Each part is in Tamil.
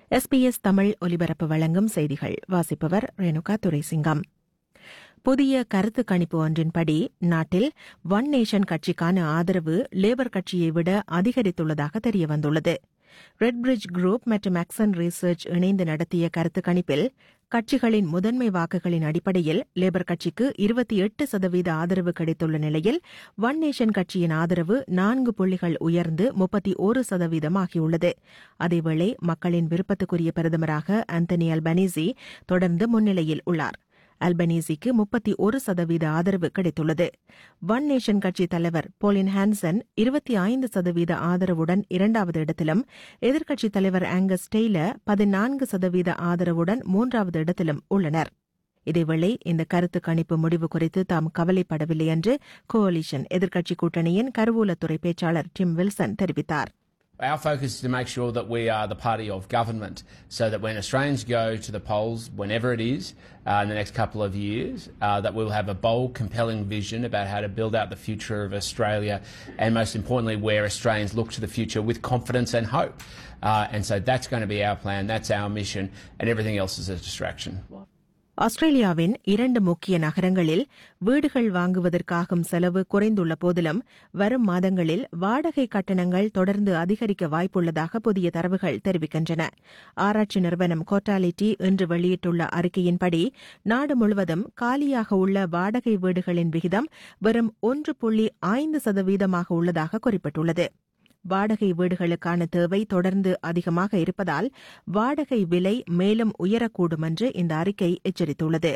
எஸ்பிஎஸ் தமிழ் ஒலிபரப்பு வழங்கும் செய்திகள் வாசிப்பவர் ரேணுகா துரைசிங்கம் புதிய கருத்து கணிப்பு ஒன்றின்படி நாட்டில் ஒன் நேஷன் கட்சிக்கான ஆதரவு லேபர் கட்சியை விட அதிகரித்துள்ளதாக தெரியவந்துள்ளது ரெட்பிரிட்ஜ் குரூப் மற்றும் அக்சன் ரிசர்ச் இணைந்து நடத்திய கருத்து கணிப்பில் கட்சிகளின் முதன்மை வாக்குகளின் அடிப்படையில் லேபர் கட்சிக்கு இருபத்தி எட்டு சதவீத ஆதரவு கிடைத்துள்ள நிலையில் ஒன் நேஷன் கட்சியின் ஆதரவு நான்கு புள்ளிகள் உயர்ந்து முப்பத்தி ஒரு சதவீதமாகியுள்ளது அதேவேளை மக்களின் விருப்பத்துக்குரிய பிரதமராக அந்தனி அல்பனீசி தொடர்ந்து முன்னிலையில் உள்ளார் அல்பனீசிக்கு முப்பத்தி ஒரு சதவீத ஆதரவு கிடைத்துள்ளது ஒன் நேஷன் கட்சி தலைவர் போலின் ஹான்சன் இருபத்தி ஐந்து சதவீத ஆதரவுடன் இரண்டாவது இடத்திலும் எதிர்க்கட்சித் தலைவர் ஆங்கஸ் டெய்லர் பதினான்கு சதவீத ஆதரவுடன் மூன்றாவது இடத்திலும் உள்ளனர் இதேவேளை இந்த கருத்து கணிப்பு முடிவு குறித்து தாம் கவலைப்படவில்லை என்று கோலிஷன் எதிர்க்கட்சி கூட்டணியின் கருவூலத்துறை பேச்சாளர் டிம் வில்சன் தெரிவித்தார் Our focus is to make sure that we are the party of government so that when Australians go to the polls, whenever it is, uh, in the next couple of years, uh, that we'll have a bold, compelling vision about how to build out the future of Australia and most importantly, where Australians look to the future with confidence and hope. Uh, and so that's going to be our plan, that's our mission, and everything else is a distraction. ஆஸ்திரேலியாவின் இரண்டு முக்கிய நகரங்களில் வீடுகள் வாங்குவதற்காகும் செலவு குறைந்துள்ள போதிலும் வரும் மாதங்களில் வாடகை கட்டணங்கள் தொடர்ந்து அதிகரிக்க வாய்ப்புள்ளதாக புதிய தரவுகள் தெரிவிக்கின்றன ஆராய்ச்சி நிறுவனம் கோட்டாலிட்டி இன்று வெளியிட்டுள்ள அறிக்கையின்படி நாடு முழுவதும் காலியாக உள்ள வாடகை வீடுகளின் விகிதம் வெறும் ஒன்று புள்ளி ஐந்து சதவீதமாக உள்ளதாக குறிப்பிட்டுள்ளது வாடகை வீடுகளுக்கான தேவை தொடர்ந்து அதிகமாக இருப்பதால் வாடகை விலை மேலும் உயரக்கூடும் என்று இந்த அறிக்கை எச்சரித்துள்ளது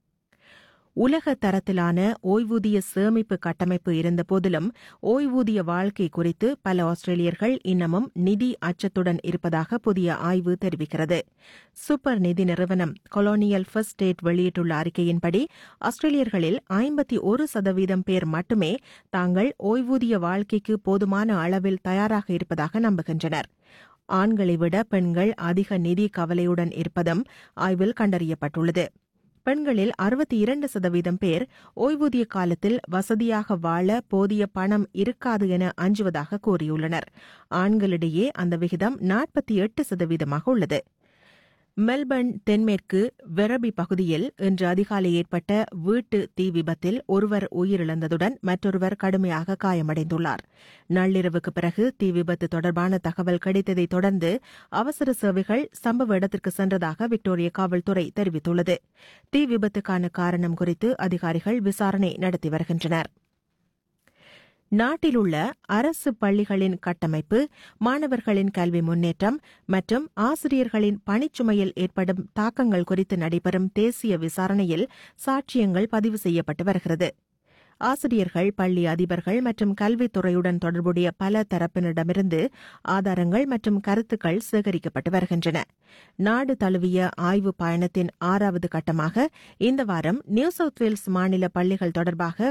உலக தரத்திலான ஓய்வூதிய சேமிப்பு கட்டமைப்பு இருந்தபோதிலும் ஓய்வூதிய வாழ்க்கை குறித்து பல ஆஸ்திரேலியர்கள் இன்னமும் நிதி அச்சத்துடன் இருப்பதாக புதிய ஆய்வு தெரிவிக்கிறது சூப்பர் நிதி நிறுவனம் கொலோனியல் ஃபர்ஸ்ட் ஸ்டேட் வெளியிட்டுள்ள அறிக்கையின்படி ஆஸ்திரேலியர்களில் ஐம்பத்தி ஒரு சதவீதம் பேர் மட்டுமே தாங்கள் ஓய்வூதிய வாழ்க்கைக்கு போதுமான அளவில் தயாராக இருப்பதாக நம்புகின்றனர் ஆண்களை விட பெண்கள் அதிக நிதி கவலையுடன் இருப்பதும் ஆய்வில் கண்டறியப்பட்டுள்ளது பெண்களில் அறுபத்தி இரண்டு சதவீதம் பேர் ஓய்வூதிய காலத்தில் வசதியாக வாழ போதிய பணம் இருக்காது என அஞ்சுவதாக கூறியுள்ளனர் ஆண்களிடையே அந்த விகிதம் நாற்பத்தி எட்டு சதவீதமாக உள்ளது மெல்பர்ன் தென்மேற்கு வெரபி பகுதியில் இன்று அதிகாலை ஏற்பட்ட வீட்டு தீ விபத்தில் ஒருவர் உயிரிழந்ததுடன் மற்றொருவர் கடுமையாக காயமடைந்துள்ளார் நள்ளிரவுக்கு பிறகு தீ விபத்து தொடர்பான தகவல் கிடைத்ததைத் தொடர்ந்து அவசர சேவைகள் சம்பவ இடத்திற்கு சென்றதாக விக்டோரிய காவல்துறை தெரிவித்துள்ளது தீ விபத்துக்கான காரணம் குறித்து அதிகாரிகள் விசாரணை நடத்தி வருகின்றனர் நாட்டிலுள்ள அரசு பள்ளிகளின் கட்டமைப்பு மாணவர்களின் கல்வி முன்னேற்றம் மற்றும் ஆசிரியர்களின் பணிச்சுமையில் ஏற்படும் தாக்கங்கள் குறித்து நடைபெறும் தேசிய விசாரணையில் சாட்சியங்கள் பதிவு செய்யப்பட்டு வருகிறது ஆசிரியர்கள் பள்ளி அதிபர்கள் மற்றும் கல்வித்துறையுடன் தொடர்புடைய பல தரப்பினரிடமிருந்து ஆதாரங்கள் மற்றும் கருத்துக்கள் சேகரிக்கப்பட்டு வருகின்றன நாடு தழுவிய ஆய்வு பயணத்தின் ஆறாவது கட்டமாக இந்த வாரம் நியூ சவுத் வேல்ஸ் மாநில பள்ளிகள் தொடர்பாக